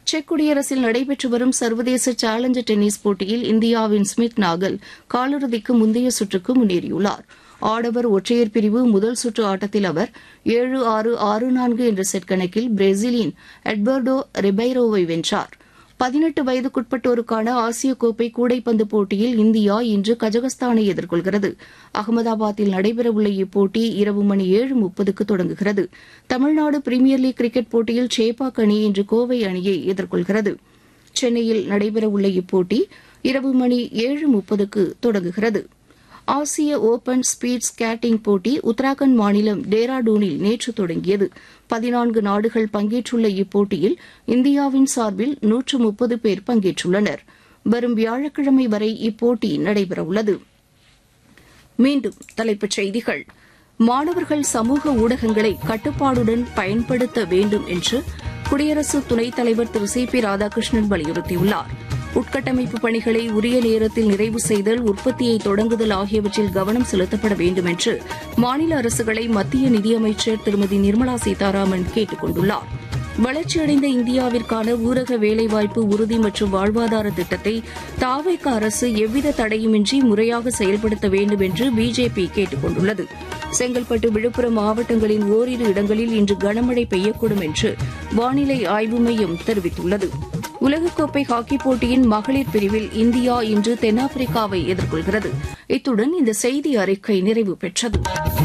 check குடியரசில் நடைபெற்று வரும் சர்வதேச சேலஞ்சர் டென்னிஸ் போட்டியில் இந்தியாவின் ஸ்மித் நாகல் காலிறுதிக்கு முந்தைய சுற்றுக்கு முன்னேறியுள்ளார் ஆடவர் ஒற்றையர் பிரிவு முதல் சுற்று ஆட்டத்தில் அவர் ஏழு ஆறு ஆறு நான்கு என்ற செட் கணக்கில் பிரேசிலின் எட்வர்டோ ரிபைரோவை வென்றார் பதினெட்டு வயதுக்குட்பட்டோருக்கான ஆசிய கோப்பை கூடைப்பந்து போட்டியில் இந்தியா இன்று கஜகஸ்தானை எதிர்கொள்கிறது அகமதாபாத்தில் நடைபெறவுள்ள இப்போட்டி இரவு மணி ஏழு முப்பதுக்கு தொடங்குகிறது தமிழ்நாடு பிரீமியர் லீக் கிரிக்கெட் போட்டியில் சேப்பாக் அணி இன்று கோவை அணியை எதிர்கொள்கிறது சென்னையில் நடைபெறவுள்ள இப்போட்டி இரவு மணி ஏழு முப்பதுக்கு தொடங்குகிறது ஆசிய ஓபன் ஸ்பீட் ஸ்கேட்டிங் போட்டி உத்தராகண்ட் மாநிலம் டேராடூனில் நேற்று தொடங்கியது பதினான்கு நாடுகள் பங்கேற்றுள்ள இப்போட்டியில் இந்தியாவின் சார்பில் நூற்று முப்பது பேர் பங்கேற்றுள்ளனர் வரும் வியாழக்கிழமை வரை இப்போட்டி நடைபெறவுள்ளது மீண்டும் தலைப்புச் செய்திகள் மாணவர்கள் சமூக ஊடகங்களை கட்டுப்பாடுடன் பயன்படுத்த வேண்டும் என்று குடியரசு துணைத் தலைவர் திரு சி பி ராதாகிருஷ்ணன் வலியுறுத்தியுள்ளார் உட்கட்டமைப்பு பணிகளை உரிய நேரத்தில் நிறைவு செய்தல் உற்பத்தியை தொடங்குதல் ஆகியவற்றில் கவனம் செலுத்தப்பட வேண்டும் என்று மாநில அரசுகளை மத்திய நிதியமைச்சர் திருமதி நிர்மலா சீதாராமன் கேட்டுக் கொண்டுள்ளார் வளர்ச்சியடைந்த இந்தியாவிற்கான ஊரக வேலைவாய்ப்பு உறுதி மற்றும் வாழ்வாதார திட்டத்தை தாவேக அரசு எவ்வித தடையுமின்றி முறையாக செயல்படுத்த வேண்டும் என்று பிஜேபி கேட்டுக் கொண்டுள்ளது செங்கல்பட்டு விழுப்புரம் மாவட்டங்களின் ஓரிரு இடங்களில் இன்று கனமழை பெய்யக்கூடும் என்று வானிலை ஆய்வு மையம் தெரிவித்துள்ளது உலகக்கோப்பை ஹாக்கிப் போட்டியின் மகளிர் பிரிவில் இந்தியா இன்று தென்னாப்பிரிக்காவை எதிர்கொள்கிறது இத்துடன் இந்த செய்தி அறிக்கை நிறைவு பெற்றது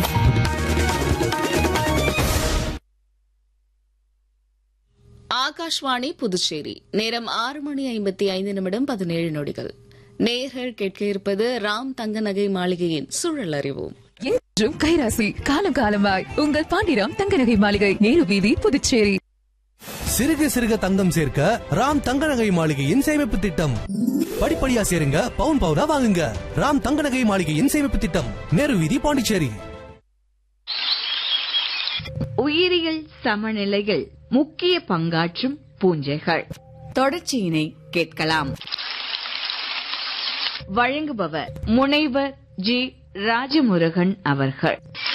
ஆகாஷ்வாணி புதுச்சேரி நேரம் ஆறு மணி ஐம்பத்தி ஐந்து நிமிடம் பதினேழு நொடிகள் நேர்கள் கேட்க இருப்பது ராம் தங்க நகை மாளிகையின் சூழல் அறிவோம் என்றும் கைராசி காலம் காலமாய் உங்கள் பாண்டிராம் தங்க நகை மாளிகை நேரு வீதி புதுச்சேரி சிறுக சிறுக தங்கம் சேர்க்க ராம் தங்க நகை மாளிகையின் சேமிப்பு திட்டம் படிப்படியா சேருங்க பவுன் பவுனா வாங்குங்க ராம் தங்க நகை மாளிகையின் சேமிப்பு திட்டம் நேரு வீதி பாண்டிச்சேரி உயிரியல் சமநிலையில் முக்கிய பங்காற்றும் பூஞ்சைகள் தொடர்ச்சியினை கேட்கலாம் வழங்குபவர் முனைவர் ஜி ராஜமுருகன் அவர்கள்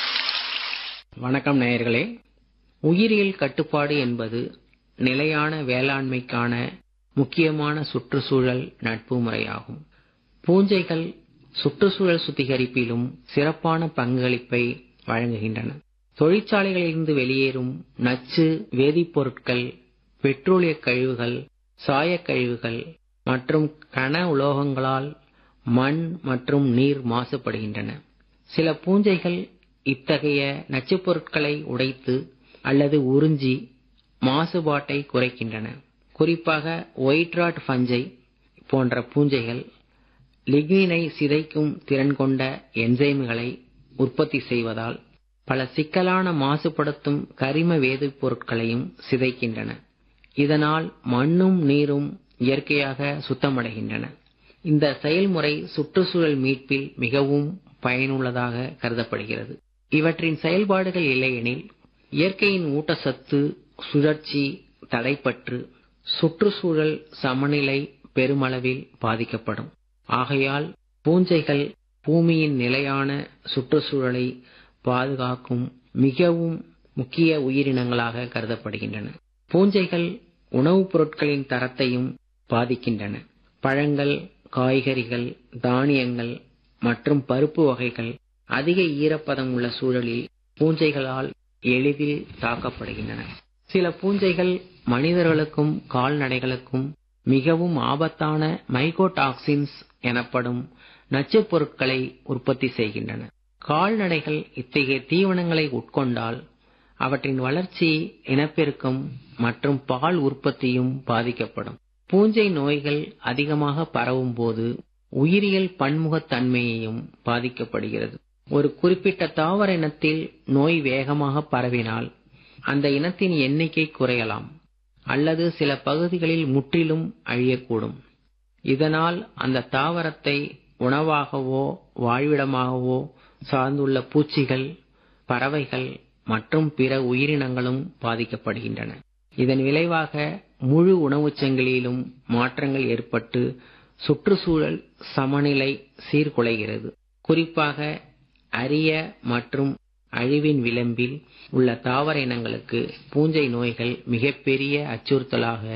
வணக்கம் நேயர்களே உயிரியல் கட்டுப்பாடு என்பது நிலையான வேளாண்மைக்கான முக்கியமான சுற்றுச்சூழல் நட்பு முறையாகும் பூஞ்சைகள் சுற்றுச்சூழல் சுத்திகரிப்பிலும் சிறப்பான பங்களிப்பை வழங்குகின்றன தொழிற்சாலைகளிலிருந்து வெளியேறும் நச்சு வேதிப்பொருட்கள் பெட்ரோலிய கழிவுகள் சாயக் கழிவுகள் மற்றும் கன உலோகங்களால் மண் மற்றும் நீர் மாசுபடுகின்றன சில பூஞ்சைகள் இத்தகைய நச்சுப் பொருட்களை உடைத்து அல்லது உறிஞ்சி மாசுபாட்டை குறைக்கின்றன குறிப்பாக ஒயிட் ராட் பஞ்சை போன்ற பூஞ்சைகள் லிக்னினை சிதைக்கும் திறன் கொண்ட என்சைம்களை உற்பத்தி செய்வதால் பல சிக்கலான மாசுபடுத்தும் கரிம வேதிப் பொருட்களையும் சிதைக்கின்றன இதனால் மண்ணும் நீரும் இயற்கையாக சுத்தமடைகின்றன இந்த செயல்முறை சுற்றுச்சூழல் மீட்பில் மிகவும் பயனுள்ளதாக கருதப்படுகிறது இவற்றின் செயல்பாடுகள் இல்லையெனில் இயற்கையின் ஊட்டச்சத்து சுழற்சி தடைப்பட்டு சுற்றுச்சூழல் சமநிலை பெருமளவில் பாதிக்கப்படும் ஆகையால் பூஞ்சைகள் பூமியின் நிலையான சுற்றுச்சூழலை பாதுகாக்கும் மிகவும் முக்கிய உயிரினங்களாக கருதப்படுகின்றன பூஞ்சைகள் உணவுப் பொருட்களின் தரத்தையும் பாதிக்கின்றன பழங்கள் காய்கறிகள் தானியங்கள் மற்றும் பருப்பு வகைகள் அதிக ஈரப்பதம் உள்ள சூழலில் பூஞ்சைகளால் எளிதில் தாக்கப்படுகின்றன சில பூஞ்சைகள் மனிதர்களுக்கும் கால்நடைகளுக்கும் மிகவும் ஆபத்தான மைகோடாக்சின்ஸ் எனப்படும் நச்சுப் பொருட்களை உற்பத்தி செய்கின்றன கால்நடைகள் இத்தகைய தீவனங்களை உட்கொண்டால் அவற்றின் வளர்ச்சி இனப்பெருக்கம் மற்றும் பால் உற்பத்தியும் பாதிக்கப்படும் பூஞ்சை நோய்கள் அதிகமாக பரவும் போது உயிரியல் பன்முகத்தன்மையையும் பாதிக்கப்படுகிறது ஒரு குறிப்பிட்ட தாவர இனத்தில் நோய் வேகமாக பரவினால் அந்த இனத்தின் எண்ணிக்கை குறையலாம் அல்லது சில பகுதிகளில் முற்றிலும் அழியக்கூடும் இதனால் அந்த தாவரத்தை உணவாகவோ வாழ்விடமாகவோ சார்ந்துள்ள பூச்சிகள் பறவைகள் மற்றும் பிற உயிரினங்களும் பாதிக்கப்படுகின்றன இதன் விளைவாக முழு உணவுச் சங்கிலியிலும் மாற்றங்கள் ஏற்பட்டு சுற்றுச்சூழல் சமநிலை சீர்குலைகிறது குறிப்பாக அரிய மற்றும் அழிவின் விளிம்பில் உள்ள தாவர இனங்களுக்கு பூஞ்சை நோய்கள் மிகப்பெரிய அச்சுறுத்தலாக